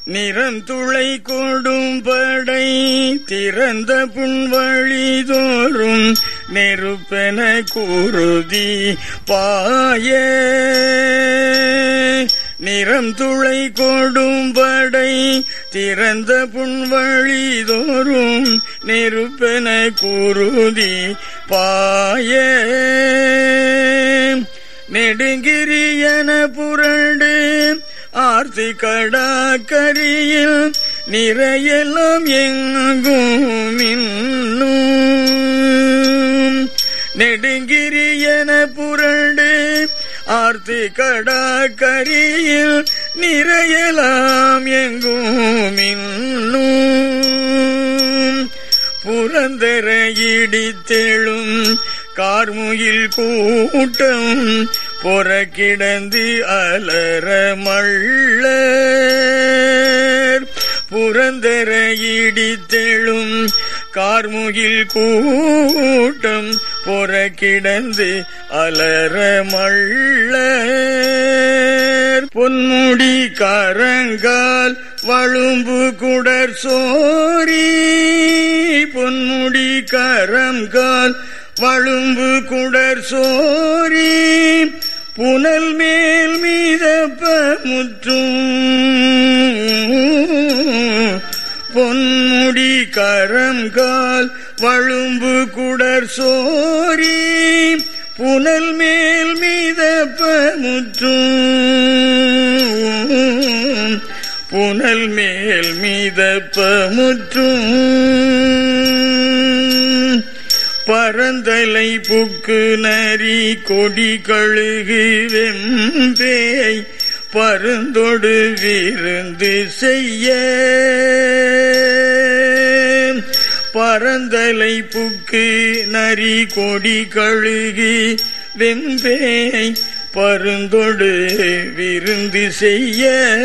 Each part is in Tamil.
நிறந்துளை கொடும் படை திறந்த புன்வழிதோறும் நெருப்பென குருதி பாய நிறம் துளை கொடும் படை திறந்த புன்வழிதோறும் நெருப்பென குருதி பாய நெடுங்கிரியன புரண்டு ஆர்த்தி கடாக்கரியில் நிறையெல்லாம் எங்கும் இன்னும் நெடுங்கிரியன புரண்டு ஆர்த்தி கடாக்கரியில் நிறையலாம் எங்கும் இன்னும் புரந்தர இடித்தெழும் கார்முகில் கூட்டம் பொறக்கிடந்து அலற மள்ளர் புரந்தர இடித்தெழும் கார்முகில் கூட்டம் பொறக்கிடந்து அலற மள்ளர் பொன்முடி கரங்கால் வழும்பு குடர் சோரி பொன்முடி கரங்கால் வழும்பு குடர் சோரி புனல் மேல் மீதப்ப முற்றும் பொன்முடி கரங்கால் வழும்பு குடர் சோரி புனல் மேல் மீதப்ப முற்றும் புனல் மேல் மீதப்ப முற்றும் பரந்தலை புக்கு நரி கொடி கழுகு வெம்பேய் பருந்தொடு விருந்து செய்ய பரந்தலை புக்கு நரி கொடி கழுகு வெம்பேய் பருந்தொடு விருந்து செய்ய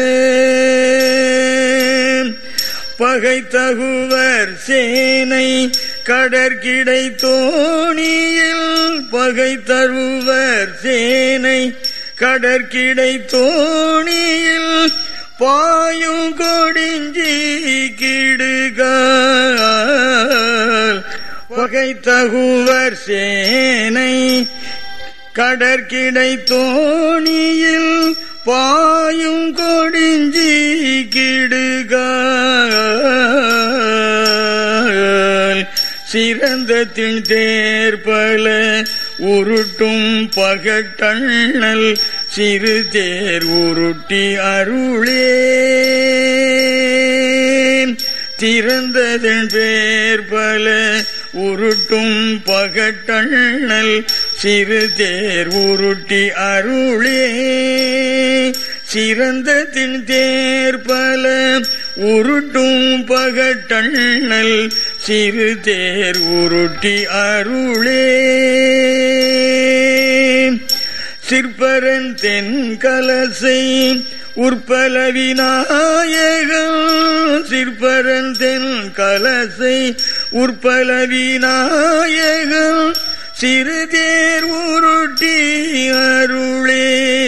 பகை தகுவர் சேனை கடற்கிடை தோணியில் பகை தருவர் சேனை கடற்கிடை தோணியில் பாயும் கொடிஞ்சி கிடுகால் பகை தகுவர் சேனை கடற்கிடை தோணியில் பாயும் கொடிஞ்சி கிடுகால் சிறந்த திண் தேர்பல உருட்டும் பகட்டண்ணல் சிறு தேர் உருட்டி அருளே திறந்ததன் பேர் பல உருட்டும் பகட்டண்ணல் சிறு தேர் உருட்டி அருளே சிறந்த தின் தேர் பல உருட்டும் பகட்டண்ணல் சிறு தேர் உருட்டி அருளே சிற்பரன் தென் கலசை உற்பல விநாயகம் சிற்பரன் தென் கலசை உற்பல விநாயகம் சிறுதேர் உருட்டி அருளே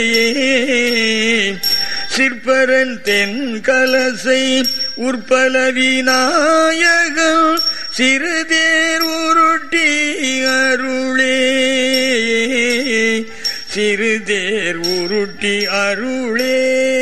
சிற்பரன் தென் கலசை உற்பல விநாயகம் சிறுதேர் உருட்டி அருளே சிறுதேர் உருட்டி அருளே